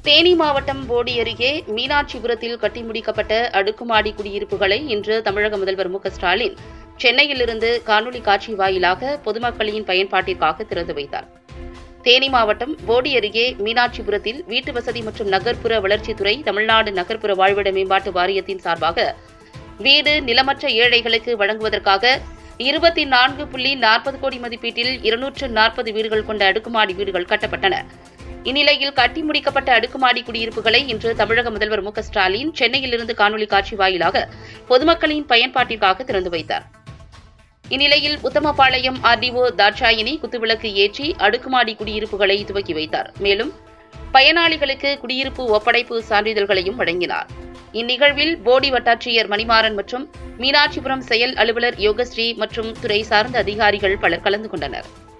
தேனி மாவட்டம் போடி அருகே மீனாட்சிபுரத்தில் கட்டி முடிக்கப்பட்ட அடுக்குமாடி குடியிருப்புகளை இன்று தமிழக முதல்வர் மு க ஸ்டாலின் சென்னையிலிருந்து காணொலி காட்சி வாயிலாக பொதுமக்களின் பயன்பாட்டிற்காக திறந்து வைத்தார் தேனி மாவட்டம் போடி அருகே மீனாட்சிபுரத்தில் வீட்டு வசதி மற்றும் நகர்ப்புற வளர்ச்சித்துறை தமிழ்நாடு நகர்ப்புற வாழ்விட மேம்பாட்டு வாரியத்தின் சார்பாக வீடு நிலமற்ற ஏழைகளுக்கு வழங்குவதற்காக இருபத்தி நான்கு புள்ளி நாற்பது கோடி மதிப்பீட்டில் இருநூற்று நாற்பது வீடுகள் கொண்ட அடுக்குமாடி வீடுகள் கட்டப்பட்டன இந்நிலையில் கட்டி முடிக்கப்பட்ட அடுக்குமாடி குடியிருப்புகளை இன்று தமிழக முதல்வர் மு க ஸ்டாலின் சென்னையிலிருந்து காணொலி காட்சி வாயிலாக பொதுமக்களின் பயன்பாட்டிற்காக திறந்து வைத்தார் இந்நிலையில் உத்தமபாளையம் ஆர்டிஓ தாட்சாயினி குத்துவிளக்கு ஏற்றி அடுக்குமாடி குடியிருப்புகளை துவக்கி வைத்தார் மேலும் பயனாளிகளுக்கு குடியிருப்பு ஒப்படைப்பு சான்றிதழ்களையும் வழங்கினார் இந்நிகழ்வில் போடி வட்டாட்சியர் மணிமாறன் மற்றும் மீனாட்சிபுரம் செயல் அலுவலர் யோகஸ்ரீ மற்றும் துறை சார்ந்த அதிகாரிகள் பலர் கலந்து கொண்டனர்